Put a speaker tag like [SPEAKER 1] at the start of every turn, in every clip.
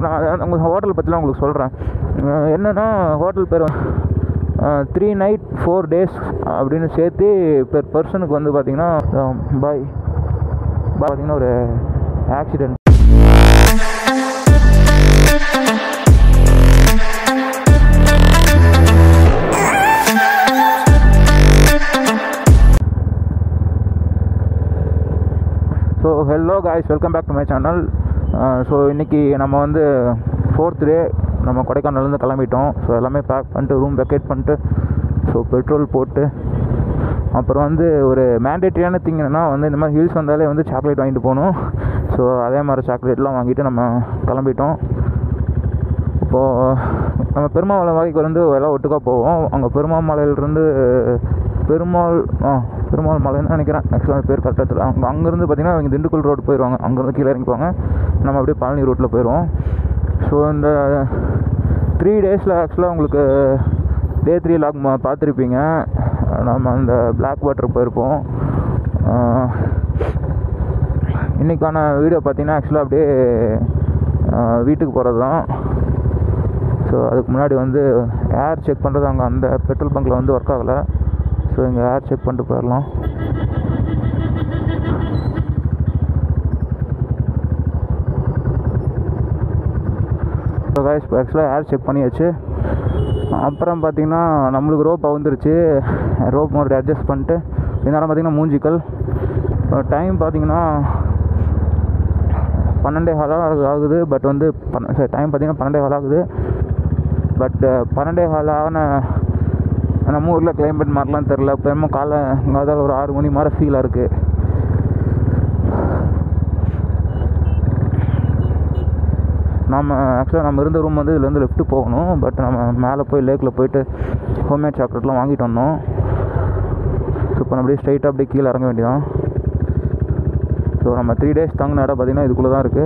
[SPEAKER 1] நான் உங்கள் ஹோட்டல் பற்றிலாம் உங்களுக்கு சொல்கிறேன் என்னென்னா ஹோட்டல் பேர் த்ரீ நைட் ஃபோர் டேஸ் அப்படின்னு சேர்த்து பெர் பர்சனுக்கு வந்து பார்த்தீங்கன்னா பாய் பார்த்தீங்கன்னா ஒரு accident so hello guys welcome back to my channel so இன்றைக்கி நம்ம வந்து ஃபோர்த் டே நம்ம கொடைக்கானல்லேருந்து கிளம்பிட்டோம் ஸோ எல்லாமே பேக் பண்ணிட்டு ரூம் வெக்கேட் பண்ணிட்டு ஸோ பெட்ரோல் போட்டு அப்புறம் வந்து ஒரு மேண்டேட்ரியான திங் என்னென்னா வந்து இந்த மாதிரி ஹில்ஸ் வந்தாலே வந்து சாக்லேட் வாங்கிட்டு போகணும் ஸோ அதே மாதிரி சாக்லேட்லாம் வாங்கிட்டு நம்ம கிளம்பிட்டோம் இப்போது நம்ம பெருமாள் மலைக்கு வந்து எல்லாம் ஒட்டுக்கா போவோம் அங்கே பெருமாள் மலையிலேருந்து பெருமாள் ஆ பெருமாள் மலைன்னு நினைக்கிறேன் ஆக்சுவலாக பேர் கரெக்டாக தெரியல அங்கே அங்கேருந்து பார்த்தீங்கன்னா அவங்க திண்டுக்கல் ரோடு போயிடுவாங்க அங்கேருந்து கீழே இறங்கிப்பாங்க நம்ம அப்படியே பழனி ரோட்டில் போயிடுவோம் ஸோ இந்த த்ரீ டேஸில் ஆக்சுவலாக உங்களுக்கு டே த்ரீ லாக் பார்த்துருப்பீங்க நம்ம அந்த பிளாக் வாட்டர் போயிருப்போம் இன்றைக்கான வீடியோ பார்த்தீங்கன்னா ஆக்சுவலாக அப்படியே வீட்டுக்கு போகிறது தான் ஸோ அதுக்கு முன்னாடி வந்து ஏர் செக் பண்ணுறது அங்கே அந்த பெட்ரோல் பங்க்கில் வந்து ஒர்க் ஆகலை ஸோ இங்கே ஏர் செக் பண்ணிட்டு போயிடலாம் ஸோ காய்ஸ் ஆக்சுவலாக ஏர் செக் பண்ணியாச்சு அப்புறம் பார்த்தீங்கன்னா நம்மளுக்கு ரோப் வந்துருச்சு ரோப் மறுபடியும் அட்ஜஸ்ட் பண்ணிட்டு இந்நேரம் பார்த்தீங்கன்னா மூஞ்சிக்கல் டைம் பார்த்தீங்கன்னா பன்னெண்டே ஹாலாக ஆகுது பட் வந்து பன்ன சரி டைம் பார்த்தீங்கன்னா பன்னெண்டே ஹால் ஆகுது பட் பன்னெண்டே ஹால் ஆன நம்ம ஊரில் கிளைமேட் மாதிரிலாம் தெரில இப்போ என்னமோ காலை அதாவது ஒரு ஆறு மணி மாதிரி ஃபீலாக இருக்குது நம்ம ஆக்சுவலாக நம்ம இருந்த ரூம் வந்து இதுலேருந்து லெஃப்ட்டு போகணும் பட் நம்ம மேலே போய் லேக்கில் போயிட்டு ஹோம்மேட் சாக்லேட்லாம் வாங்கிட்டு வந்தோம் ஸோ இப்போ அப்படியே ஸ்ட்ரைட்டாக அப்படியே கீழே இறங்க வேண்டியதான் ஸோ நம்ம த்ரீ டேஸ் தங்கின இடம் பார்த்திங்கன்னா இதுக்குள்ளே தான் இருக்குது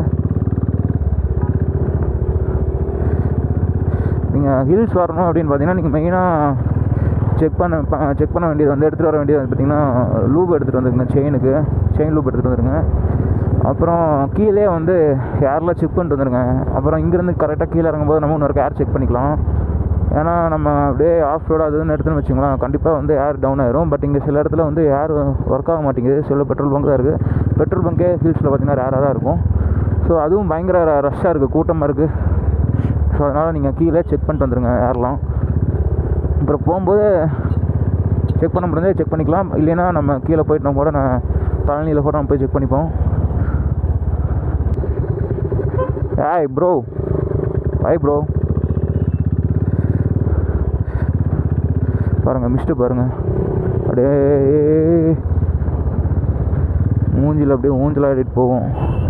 [SPEAKER 1] நீங்கள் ஹில்ஸ் வரணும் அப்படின்னு பார்த்தீங்கன்னா நீங்கள் மெயினாக செக் பண்ண செக் பண்ண வேண்டியது வந்து எடுத்துகிட்டு வர வேண்டியது வந்து பார்த்தீங்கன்னா லூப் எடுத்துகிட்டு வந்துருங்க செயினுக்கு செயின் லூப் எடுத்துகிட்டு வந்துருங்க அப்புறம் கீழே வந்து ஏர்லாம் செக் பண்ணிட்டு வந்துருங்க அப்புறம் இங்கேருந்து கரெக்டாக கீழே இறங்கும்போது நம்ம இன்னொரு ஏர் செக் பண்ணிக்கலாம் ஏன்னா நம்ம அப்படியே ஆஃப் ரோடு அதுன்னு எடுத்துன்னு வச்சுக்கலாம் கண்டிப்பாக வந்து ஏர் டவுன் ஆயிரும் பட் இங்கே சில இடத்துல வந்து ஏர் ஒர்க் ஆக மாட்டேங்குது சில பெட்ரோல் பங்க் தான் இருக்குது பெட்ரோல் பங்கே ஹில்ஸில் பார்த்தீங்கன்னா ரேராக தான் இருக்கும் ஸோ அதுவும் பயங்கர ரஷ்ஷாக இருக்குது கூட்டமாக இருக்குது ஸோ அதனால் நீங்கள் கீழே செக் பண்ணிட்டு வந்துடுங்க ஏர்லாம் அப்புறம் போகும்போது செக் பண்ண முடிஞ்சா செக் பண்ணிக்கலாம் இல்லைன்னா நம்ம கீழே போயிட்டு கூட நான் பழனியில் கூட நம்ம போய் செக் பண்ணிப்போம் ஹாய் ப்ரோ ஹாய் ப்ரோ பாருங்கள் மிஸ்ட்டு பாருங்கள் அப்படியே மூஞ்சில் அப்படியே ஊஞ்சல் ஆடிட்டு போவோம்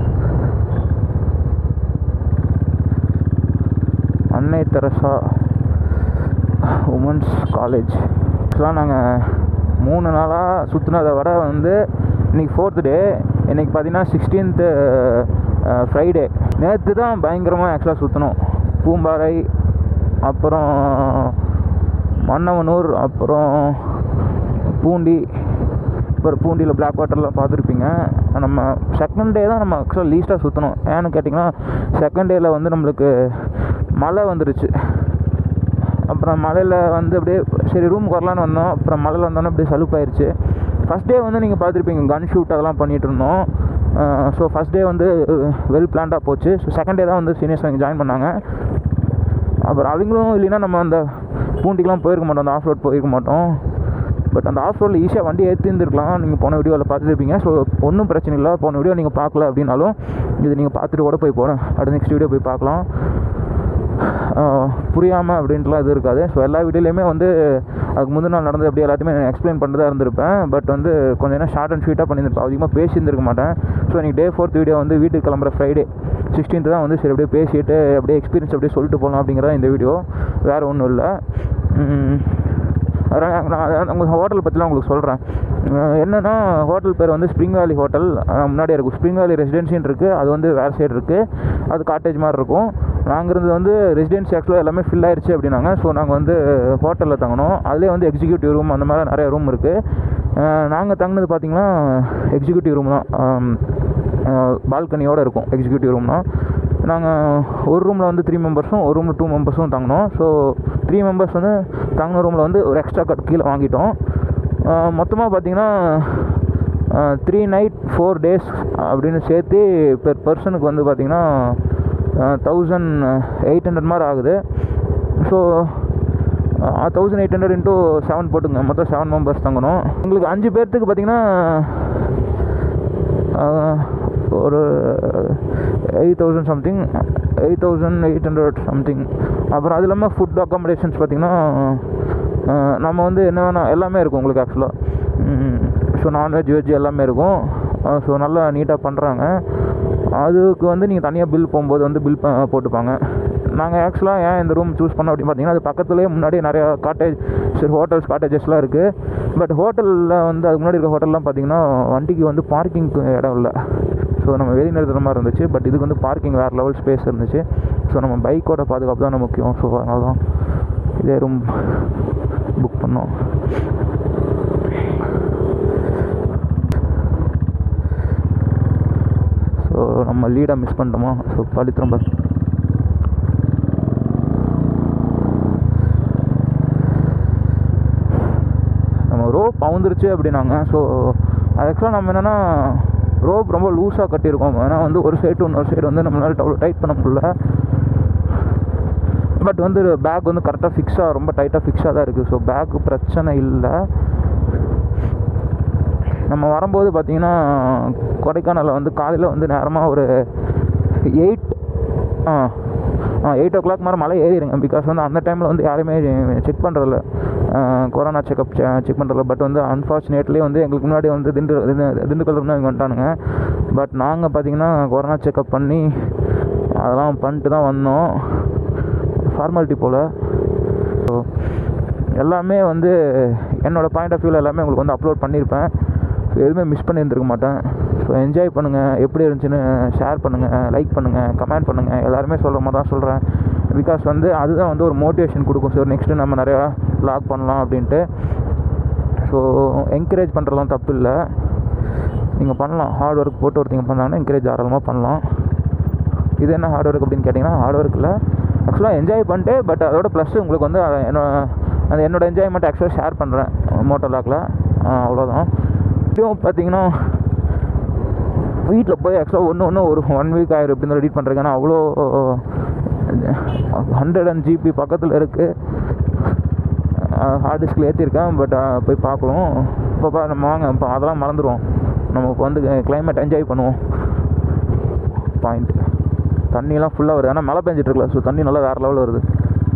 [SPEAKER 1] அன்னை தெரசா உமன்ஸ் காலேஜ் ஆக்சுவலாக நாங்கள் மூணு நாளாக சுற்றுனதை விட வந்து இன்றைக்கி ஃபோர்த்து டே இன்றைக்கி பார்த்தீங்கன்னா சிக்ஸ்டீன்த்து ஃப்ரைடே நேற்று தான் பயங்கரமாக ஆக்சுவலாக சுற்றணும் பூம்பாறை அப்புறம் மன்னவனூர் அப்புறம் பூண்டி அப்புறம் பூண்டியில் பிளாக் வாட்டர்லாம் பார்த்துருப்பீங்க நம்ம செகண்ட் டே தான் நம்ம ஆக்சுவலாக லீஸ்ட்டாக சுற்றணும் ஏன்னு கேட்டிங்கன்னா செகண்ட் டேயில் வந்து நம்மளுக்கு மழை வந்துருச்சு அப்புறம் மலையில் வந்து அப்படியே சரி ரூமுக்கு வரலான்னு வந்தோம் அப்புறம் மலையில் வந்தோன்னே அப்படியே சலுப்பாயிருச்சு ஃபஸ்ட் டே வந்து நீங்கள் பார்த்துருப்பீங்க கன் ஷூட் அதெல்லாம் பண்ணிகிட்டு இருந்தோம் ஸோ ஃபஸ்ட் டே வந்து வெல் பிளான்டாக போச்சு ஸோ செகண்ட் டே தான் வந்து சீனியர்ஸ் அவங்க ஜாயின் பண்ணாங்க அப்புறம் அவங்களும் இல்லைன்னா நம்ம அந்த பூண்டிக்கெலாம் போயிருக்க மாட்டோம் அந்த ஆஃப் ரோட் போயிருக்க மாட்டோம் பட் அந்த ஆஃப் ரோடில் ஈஸியாக வண்டி ஏற்றிருந்துருக்கலாம் நீங்கள் போன வீடியோவில் பார்த்துருப்பீங்க ஸோ ஒன்றும் பிரச்சனை இல்லை போன வீடியோ நீங்கள் பார்க்கல அப்படின்னாலும் இது நீங்கள் பார்த்துட்டு கூட போய் போகிறேன் அடுத்த நெக்ஸ்ட் வீடியோ போய் பார்க்கலாம் புரியாமல் அப்படின்ட்டுலாம் இது இருக்காது ஸோ எல்லா வீடியோலையுமே வந்து அதுக்கு முந்தின நாள் நடந்தது அப்படியே எல்லாத்தையுமே எக்ஸ்பிளைன் பண்ணுறதா இருந்திருப்பேன் பட் வந்து கொஞ்சம் நேரம் ஷார்ட் அண்ட் ஸ்வீட்டாக பண்ணியிருப்பேன் அதிகமாக பேசியிருந்திருக்க மாட்டேன் ஸோ இன்றைக்கி டே ஃபோர்த் வீடியோ வந்து வீட்டுக்கு கிளம்புற ஃப்ரைடே சிக்ஸ்டீன்த்து தான் வந்து சரி அப்படியே பேசிட்டு அப்படியே எக்ஸ்பீரியன்ஸ் அப்படியே சொல்லிட்டு போகலாம் அப்படிங்கிறதா இந்த வீடியோ வேறு ஒன்றும் இல்லை அதான் நான் உங்கள் ஹோட்டல் பற்றிலாம் உங்களுக்கு சொல்கிறேன் என்னென்னா ஹோட்டல் பேர் வந்து ஸ்ப்ரிங் வேலி ஹோட்டல் முன்னாடியே இருக்கும் ஸ்ப்ரிங் வேலி ரெசிடென்சின்னு இருக்குது அது வந்து வேறு சைடு இருக்குது அது காட்டேஜ் மாதிரி இருக்கும் நாங்கள் இருந்தது வந்து ரெசிடென்சி ஆக்சுவலாக எல்லாமே ஃபில் ஆயிடுச்சு அப்படின்னாங்க ஸோ நாங்கள் வந்து ஹோட்டலில் தங்கினோம் அதுலேயே வந்து எக்ஸிக்யூட்டிவ் ரூம் அந்த மாதிரி நிறைய ரூம் இருக்குது நாங்கள் தங்கினது பார்த்திங்கன்னா எக்ஸிக்யூட்டிவ் ரூம் தான் பால்கனியோடு இருக்கும் எக்ஸிக்யூட்டிவ் ரூம்னா நாங்கள் ஒரு ரூமில் வந்து த்ரீ மெம்பர்ஸும் ஒரு ரூமில் டூ மெம்பர்ஸும் தங்கினோம் ஸோ த்ரீ மெம்பர்ஸ் வந்து தங்கின ரூமில் வந்து ஒரு எக்ஸ்ட்ரா கட் கீழே வாங்கிட்டோம் மொத்தமாக பார்த்தீங்கன்னா த்ரீ நைட் ஃபோர் டேஸ் அப்படின்னு சேர்த்து பெர் பர்சனுக்கு வந்து பார்த்திங்கன்னா தௌசண்ட் எயிட் ஹண்ட்ரட் மாதிரி ஆகுது so thousand eight hundred into seven போட்டுங்க மொத்தம் செவன் மெம்பர்ஸ் தங்கணும் எங்களுக்கு அஞ்சு பேர்த்துக்கு பார்த்தீங்கன்னா ஒரு eight thousand something eight thousand eight hundred something அப்புறம் அது இல்லாமல் ஃபுட் அக்காமடேஷன்ஸ் பார்த்திங்கன்னா நம்ம வந்து என்ன வேணால் எல்லாமே இருக்கும் உங்களுக்கு ஆக்சுவலாக ஸோ நான்வெஜ் வெஜ் எல்லாமே இருக்கும் ஸோ நல்லா நீட்டாக பண்ணுறாங்க அதுக்கு வந்து நீங்கள் தனியாக பில் போகும்போது வந்து பில் போட்டுப்பாங்க நாங்கள் ஆக்சுவலாக ஏன் இந்த ரூம் சூஸ் பண்ணோம் அப்படின்னு பார்த்தீங்கன்னா அது பக்கத்துலேயே முன்னாடி நிறையா காட்டேஜ் சரி ஹோட்டல்ஸ் காட்டேஜஸ்லாம் இருக்குது பட் ஹோட்டலில் வந்து அதுக்கு முன்னாடி இருக்க ஹோட்டல்லாம் பார்த்தீங்கன்னா வண்டிக்கு வந்து பார்க்கிங்க்கு இடம் இல்லை ஸோ நம்ம வெளியே நிறுத்துற மாதிரி இருந்துச்சு பட் இதுக்கு வந்து பார்க்கிங் வேறு லெவல் ஸ்பேஸ் இருந்துச்சு ஸோ நம்ம பைக்கோட பாதுகாப்பு தான் முக்கியம் ஸோ அதனால தான் இதே ரூம் புக் பண்ணோம் ஸோ நம்ம லீடை மிஸ் பண்ணிட்டோமா ஸோ பழித்திரம் நம்ம ரோப் பவுந்துருச்சு அப்படின்னாங்க ஸோ அது ஆக்சுவலாக நம்ம என்னென்னா ரோப் ரொம்ப லூஸாக கட்டியிருக்கோம் ஏன்னா வந்து ஒரு சைடு இன்னொரு சைடு வந்து நம்மளால் அவ்வளோ டைட் பண்ண முடியல பட் வந்து பேக் வந்து கரெக்டாக ஃபிக்ஸாக ரொம்ப டைட்டாக ஃபிக்ஸாக தான் இருக்குது ஸோ பேக்கு பிரச்சனை இல்லை நம்ம வரும்போது பார்த்திங்கன்னா கொடைக்கானலில் வந்து காலையில் வந்து நேரமாக ஒரு eight ah ah eight o'clock மாதிரி மலை ஏறிடுங்க பிகாஸ் வந்து அந்த டைமில் வந்து யாருமே செக் பண்ணுறதில்ல கொரோனா செக்அப் செக் பண்ணுறதில்ல பட் வந்து அன்ஃபார்ச்சுனேட்லி வந்து எங்களுக்கு முன்னாடி வந்து திண்டு திண்டுக்கல் இருந்து இங்கே வந்துட்டானுங்க பட் நாங்கள் பார்த்திங்கன்னா கொரோனா செக்அப் பண்ணி அதெல்லாம் பண்ணிட்டு தான் வந்தோம் ஃபார்மாலிட்டி போல் ஸோ எல்லாமே வந்து என்னோடய பாயிண்ட் ஆஃப் வியூவில் எல்லாமே உங்களுக்கு வந்து அப்லோட் பண்ணியிருப்பேன் ஸோ எதுவுமே மிஸ் பண்ணியிருந்துருக்க மாட்டேன் ஸோ என்ஜாய் பண்ணுங்கள் எப்படி இருந்துச்சுன்னு ஷேர் பண்ணுங்கள் லைக் பண்ணுங்கள் கமெண்ட் பண்ணுங்கள் எல்லாருமே சொல்கிற மாதிரி தான் சொல்கிறேன் பிகாஸ் வந்து அதுதான் வந்து ஒரு மோட்டிவேஷன் கொடுக்கும் சார் நெக்ஸ்ட்டு நம்ம நிறையா லாக் பண்ணலாம் அப்படின்ட்டு ஸோ என்கரேஜ் பண்ணுறதுலாம் தப்பு இல்லை நீங்கள் பண்ணலாம் ஹார்ட் ஒர்க் போட்டு ஒருத்தங்க பண்ணாங்கன்னா என்கரேஜ் தாராளமாக பண்ணலாம் இது என்ன ஹார்ட் ஒர்க் அப்படின்னு கேட்டிங்கன்னா ஹார்ட் ஒர்க்கில் ஆக்சுவலாக என்ஜாய் பண்ணிட்டு பட் அதோட ப்ளஸ் உங்களுக்கு வந்து அதை என்னோட அந்த என்னோடய என்ஜாய்மெண்ட் ஆக்சுவலாக ஷேர் பண்ணுறேன் மோட்டோ லாக்கில் அவ்வளோதான் இப்பயும் பார்த்தீங்கன்னா வீட்டில் போய் ஆக்சுவலாக ஒன்று ஒன்று ஒரு ஒன் வீக் ஆயிரும் எப்படின்னு எடிட் பண்ணுறேன் ஏன்னா அவ்வளோ ஹண்ட்ரட் அண்ட் ஜிபி பக்கத்தில் இருக்குது ஹார்ட் டிஸ்கில் ஏற்றிருக்கேன் பட் போய் பார்க்கணும் இப்போ நம்ம வாங்க இப்போ அதெல்லாம் மறந்துடுவோம் நம்ம இப்போ வந்து கிளைமேட் என்ஜாய் பண்ணுவோம் பாயிண்ட் தண்ணியெல்லாம் ஃபுல்லாக வருது ஆனால் மழை பெஞ்சிட்ருக்கல ஸோ தண்ணி நல்லா வேறு லெவலில் வருது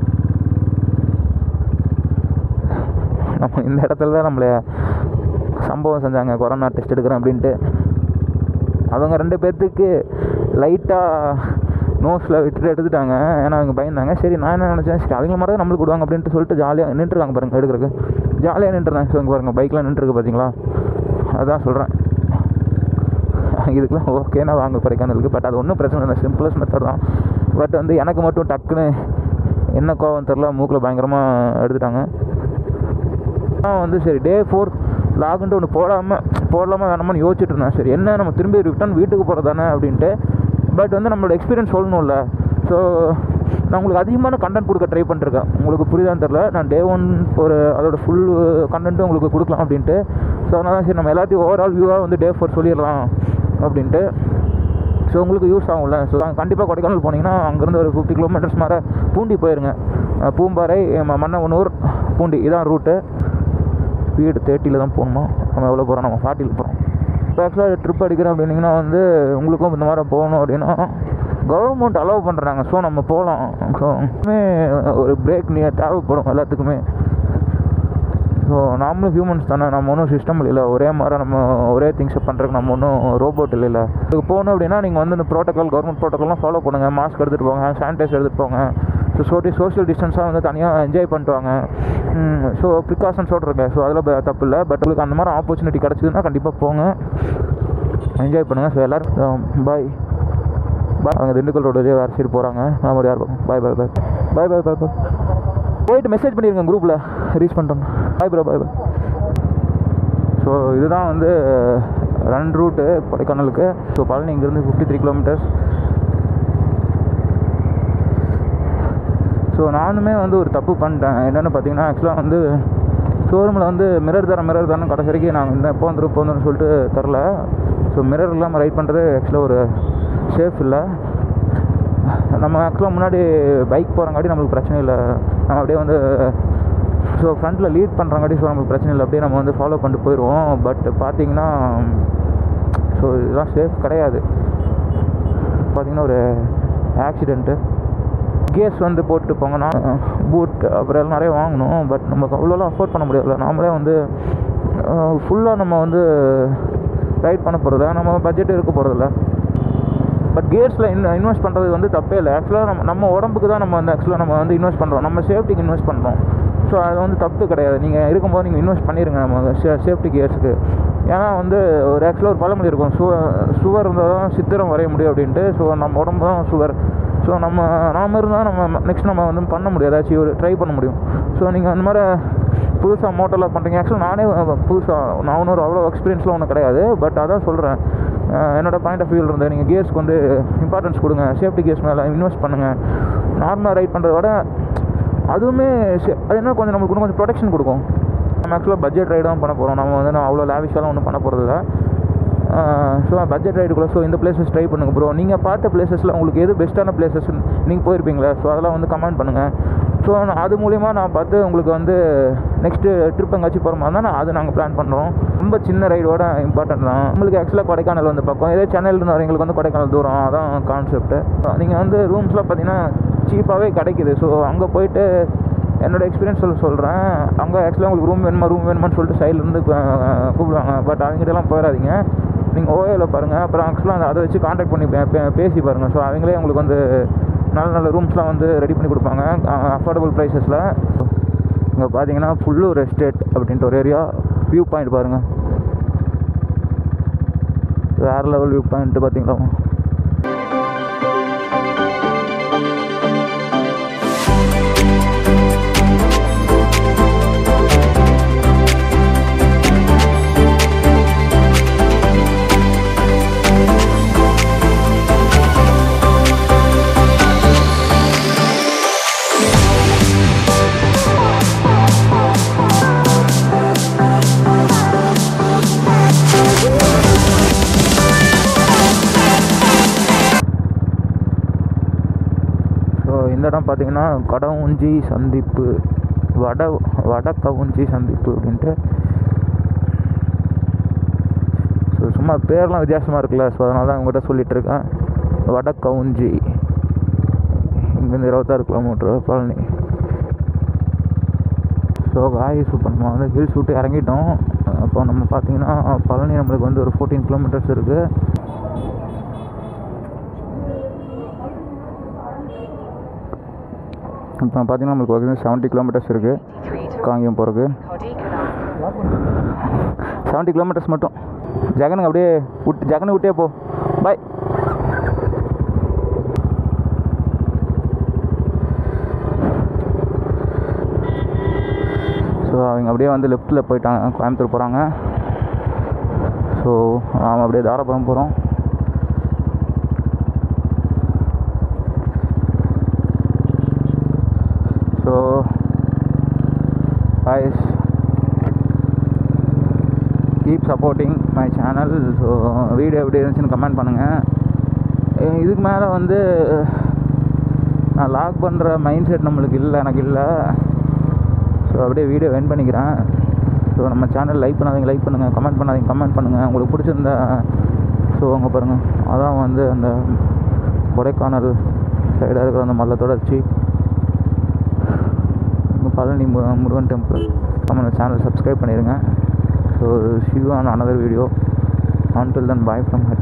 [SPEAKER 1] நம்ம இந்த இடத்துல தான் நம்மளை சம்பவம் செஞ்சாங்க கொரோனா டெஸ்ட் எடுக்கிறேன் அப்படின்ட்டு அவங்க ரெண்டு பேர்த்துக்கு லைட்டாக நோஸில் விட்டுட்டு எடுத்துட்டாங்க ஏன்னா அவங்க பயந்தாங்க சரி நான் என்ன நினச்சேன் சரி அவங்க மாதிரி தான் நம்மளுக்கு விடுவாங்க அப்படின்ட்டு சொல்லிட்டு ஜாலியாக நின்றுருக்காங்க பாருங்கள் எடுக்கிறதுக்கு ஜாலியாக நின்றுருந்தாங்க ஸோ இங்கே பாருங்கள் பைக்லாம் நின்றுருக்கு பார்த்தீங்களா அதான் சொல்கிறேன் இதுக்கெலாம் ஓகேனா வாங்க கொடைக்கானலுக்கு பட் அது ஒன்றும் பிரச்சனை இல்லை சிம்பிளஸ்ட் மெத்தட் தான் பட் வந்து எனக்கு மட்டும் டக்குன்னு என்ன கோவம் தெரில மூக்கில் பயங்கரமாக எடுத்துட்டாங்க நான் வந்து சரி டே ஃபோர் லாகுன்ட்டு ஒன்று போடாமல் போடலாமா வேணாமான்னு யோசிச்சுட்டு இருந்தேன் சரி என்ன நம்ம திரும்பி ரிட்டர்ன் வீட்டுக்கு போகிறது தானே அப்படின்ட்டு பட் வந்து நம்மளோட எக்ஸ்பீரியன்ஸ் சொல்லணும்ல ஸோ நான் உங்களுக்கு அதிகமான கண்டென்ட் கொடுக்க ட்ரை பண்ணிருக்கேன் உங்களுக்கு புரியுதான்னு தெரில நான் டே ஒன் ஒரு அதோட ஃபுல் கண்டென்ட்டும் உங்களுக்கு கொடுக்கலாம் அப்படின்ட்டு ஸோ அதனால சரி நம்ம எல்லாத்தையும் ஓவரால் வியூவாக வந்து டே ஃபோர் சொல்லிடலாம் அப்படின்ட்டு ஸோ உங்களுக்கு யூஸ் ஆகும்ல ஸோ கண்டிப்பாக கொடைக்கானல் போனீங்கன்னா அங்கேருந்து ஒரு ஃபிஃப்டி கிலோமீட்டர்ஸ் மேலே பூண்டி போயிருங்க பூம்பாறை மன்னவனூர் பூண்டி இதான் ரூட்டு ஸ்பீடு தேர்ட்டியில் தான் போகணுமா நம்ம எவ்வளோ போகிறோம் நம்ம ஃபார்ட்டியில் போகிறோம் இப்போ ஆக்சுவலாக ட்ரிப் அடிக்கிறோம் அப்படின்னிங்கன்னா வந்து உங்களுக்கும் இந்த மாதிரி போகணும் அப்படின்னா கவர்மெண்ட் அலோவ் பண்ணுறாங்க ஸோ நம்ம போகலாம் ஸோ ஒரு பிரேக் நீ தேவைப்படும் எல்லாத்துக்குமே ஸோ நாமளும் ஹியூமன்ஸ் தானே நம்ம ஒன்றும் சிஸ்டம் இல்லை ஒரே மாதிரி நம்ம ஒரே திங்ஸை பண்ணுறதுக்கு நம்ம ஒன்றும் ரோபோட் இல்லைல்ல இதுக்கு போகணும் அப்படின்னா நீங்கள் வந்து இந்த ப்ரோட்டோக்கால் கவர்மெண்ட் ப்ரோட்டோக்கால்லாம் ஃபாலோ பண்ணுங்கள் மாஸ்க் எடுத்துகிட்டு போங்க சானிடைசர் எடுத்துகிட்டு போங்க ஸோ சோட்டி சோஷியல் டிஸ்டன்ஸாக வந்து தனியாக என்ஜாய் பண்ணிட்டு வாங்க ஸோ ப்ரிகாஷன்ஸோடு இருக்கேன் ஸோ அதில் தப்பு இல்லை பட் உங்களுக்கு அந்த மாதிரி ஆப்பர்ச்சுனிட்டி கிடச்சிதுன்னா கண்டிப்பாக போங்க என்ஜாய் பண்ணுங்கள் ஸோ எல்லோரும் பாய் பாய் அவங்க திண்டுக்கல் ரோடு வழியாக வேறு சைடு போகிறாங்க நான் ஒரு யார் பாய் பாய் பாய் பாய் பாய் பாய் பாய் போயிட்டு மெசேஜ் பண்ணியிருக்கேன் குரூப்பில் ரீச் பண்ணிட்டோம் பாய் ப்ரோ பாய் பாய் ஸோ இதுதான் வந்து ரன் ரூட்டு கொடைக்கானலுக்கு ஸோ பழனி இங்கேருந்து ஃபிஃப்டி த்ரீ கிலோமீட்டர்ஸ் ஸோ நானுமே வந்து ஒரு தப்பு பண்ணிட்டேன் என்னென்னு பார்த்தீங்கன்னா ஆக்சுவலாக வந்து ஷோரூமில் வந்து மிரர் தரேன் மிரர் தரேன் கடைசி வரைக்கும் நாங்கள் இந்த எப்போ வந்துடும் இப்போ வந்துடும் சொல்லிட்டு தரல ஸோ மிரர் இல்லாமல் ரைட் பண்ணுறது ஆக்சுவலாக ஒரு சேஃப் இல்லை நம்ம ஆக்சுவலாக முன்னாடி பைக் போகிறங்காட்டி நம்மளுக்கு பிரச்சனை இல்லை நம்ம அப்படியே வந்து ஸோ ஃப்ரண்ட்டில் லீட் பண்ணுறங்காட்டி ஸோ நம்மளுக்கு பிரச்சனை இல்லை அப்படியே நம்ம வந்து ஃபாலோ பண்ணிட்டு போயிடுவோம் பட் பார்த்தீங்கன்னா ஸோ இதெல்லாம் சேஃப் கிடையாது பார்த்தீங்கன்னா ஒரு ஆக்சிடெண்ட்டு கேஸ் வந்து போட்டு போங்கன்னா பூட் அப்புறம் எல்லாம் நிறைய வாங்கணும் பட் நமக்கு அவ்வளோலாம் அஃபோர்ட் பண்ண முடியாதுல்ல நாமளே வந்து ஃபுல்லாக நம்ம வந்து ரைட் பண்ண போகிறதில்ல நம்ம பட்ஜெட் இருக்க போகிறதில்ல பட் கேர்ஸில் இன் இன்வெஸ்ட் பண்ணுறது வந்து தப்பே இல்லை ஆக்சுவலாக நம்ம நம்ம உடம்புக்கு தான் நம்ம வந்து ஆக்சுவலாக நம்ம வந்து இன்வெஸ்ட் பண்ணுறோம் நம்ம சேஃப்டிக்கு இன்வெஸ்ட் பண்ணுறோம் ஸோ அது வந்து தப்பு கிடையாது நீங்கள் இருக்கும்போது நீங்கள் இன்வெஸ்ட் பண்ணிடுங்க நம்ம சே சேஃப்டி கியர்ஸுக்கு ஏன்னா வந்து ஒரு ஆக்சுவலாக ஒரு பழமொழி இருக்கும் சுவ சுவர் இருந்தால் தான் சித்திரம் வரைய முடியும் அப்படின்ட்டு ஸோ நம்ம உடம்பு தான் சுவர் ஸோ நம்ம நாம இருந்தால் நம்ம நெக்ஸ்ட் நம்ம வந்து பண்ண முடியும் ஏதாச்சும் ஒரு ட்ரை பண்ண முடியும் ஸோ நீங்கள் அந்த மாதிரி புதுசாக மோட்டரில் பண்ணுறீங்க ஆக்சுவலாக நானே புதுசாக நான் ஒன்றும் ஒரு அவ்வளோ எக்ஸ்பீரியன்ஸ்லாம் ஒன்றும் கிடையாது பட் அதான் சொல்கிறேன் என்னோட பாயிண்ட் ஆஃப் வியூவில் இருந்து நீங்கள் கியர்ஸ்க்கு வந்து இம்பார்ட்டன்ஸ் கொடுங்க சேஃப்டி கியர்ஸ் மேலே இன்வெஸ்ட் பண்ணுங்கள் நார்மலாக ரைட் பண்ணுறத விட அதுவுமே சே- அது என்ன கொஞ்சம் நம்மளுக்கு இன்னும் கொஞ்சம் ப்ரொடெக்ஷன் கொடுக்கும் நம்ம ஆக்சுவலாக பட்ஜெட் ரைடு தான் பண்ண போகிறோம் நம்ம வந்து நான் அவ்வளோ லேவிஷாலாம் ஒன்றும் பண்ண போகிறதில்ல ஸோ பட்ஜெட் ரைடுக்குள்ளே ஸோ இந்த பிளேசஸ் ட்ரை பண்ணுங்கள் ப்ரோ நீங்கள் பார்த்த பிளேசஸில் உங்களுக்கு எது பெஸ்ட்டான பிளேசஸ் நீங்கள் போயிருப்பீங்களா ஸோ அதெல்லாம் வந்து கமெண்ட் பண்ணுங்கள் ஸோ அது மூலிமா நான் பார்த்து உங்களுக்கு வந்து நெக்ஸ்ட்டு ட்ரிப் எங்கேயாச்சும் போகிற மாதிரி தான் அது நாங்கள் பிளான் பண்ணுறோம் ரொம்ப சின்ன ரைடோட இம்பார்ட்டன்ட் தான் நம்மளுக்கு ஆக்சுவலாக கொடைக்கானல் வந்து பக்கம் இதே சென்னையிலேருந்து வரவங்களுக்கு வந்து கொடைக்கானல் தூரம் அதான் கான்செப்ட்டு நீங்கள் வந்து ரூம்ஸ்லாம் பார்த்தீங்கன்னா சீப்பாகவே கிடைக்குது ஸோ அங்கே போயிட்டு என்னோட எக்ஸ்பீரியன்ஸ் சொல்ல சொல்கிறேன் அங்கே ஆக்சுவலாக உங்களுக்கு ரூம் வேணுமா ரூம் வேணுமான்னு சொல்லிட்டு சைட்லேருந்து கூப்பிடுவாங்க பட் அவங்ககிட்டலாம் போயிடாதீங்க நீங்கள் ஓயோவில் பாருங்கள் அப்புறம் ஆக்சுவலாக அதை வச்சு காண்டாக்ட் பண்ணி பே- பே- பேசி பாருங்கள் ஸோ அவங்களே உங்களுக்கு வந்து நல்ல நல்ல ரூம்ஸ்லாம் வந்து ரெடி பண்ணி கொடுப்பாங்க அஃபோர்டபுள் ப்ரைஸஸில் இங்கே பார்த்தீங்கன்னா புல்லூர் எஸ்டேட் அப்படின்ட்டு ஒரு ஏரியா வியூ பாயிண்ட் பாருங்கள் வேறு லெவல் வியூ பாயிண்ட்டு பார்த்தீங்களா ஸோ இந்த இடம் பார்த்தீங்கன்னா கடவுஞ்சி சந்திப்பு வட வட கவுஞ்சி சந்திப்பு அப்படின்ட்டு ஸோ சும்மா பேர்லாம் வித்தியாசமாக இருக்குல்ல ஸோ அதனால தான் உங்கள்கிட்ட சொல்லிட்டு இருக்கேன் வட கவுஞ்சி இங்கேருந்து இருபத்தாறு kilometre Palani so guys super நம்ம வந்து ஹில்ஸ் விட்டு இறங்கிட்டோம் அப்போ நம்ம பார்த்தீங்கன்னா பழனி நம்மளுக்கு வந்து ஒரு ஃபோர்டீன் கிலோமீட்டர்ஸ் இருக்குது இப்போ பார்த்தீங்கன்னா நம்மளுக்கு வந்து செவன்ட்டி கிலோமீட்டர்ஸ் இருக்குது காங்கியம் போகிறதுக்கு செவன்ட்டி கிலோமீட்டர்ஸ் மட்டும் ஜெகனுக்கு அப்படியே விட்டு ஜெகனை விட்டே போ பாய் ஸோ அவங்க அப்படியே வந்து லெஃப்ட்டில் போயிட்டாங்க கோயம்புத்தூர் போகிறாங்க ஸோ நாம் அப்படியே தாராபுரம் போகிறோம் so guys keep supporting my channel so video எப்படி இருந்துச்சுன்னு கமெண்ட் பண்ணுங்கள் இதுக்கு மேலே வந்து நான் லாக் பண்ணுற மைண்ட் செட் நம்மளுக்கு இல்லை எனக்கு இல்லை ஸோ அப்படியே வீடியோ வென் பண்ணிக்கிறேன் ஸோ நம்ம சேனல் லைக் பண்ணாதீங்க லைக் பண்ணுங்கள் கமெண்ட் பண்ணாதீங்க கமெண்ட் பண்ணுங்கள் உங்களுக்கு பிடிச்சிருந்தா ஸோ அங்கே பாருங்கள் அதான் வந்து அந்த கொடைக்கானல் சைடாக இருக்கிற அந்த மலை தொடர்ச்சி இங்கே பழனி மு- முருகன் டெம்பிள் நம்ம சேனல் சப்ஸ்கிரைப் பண்ணிடுங்க so see you on another video until then bye from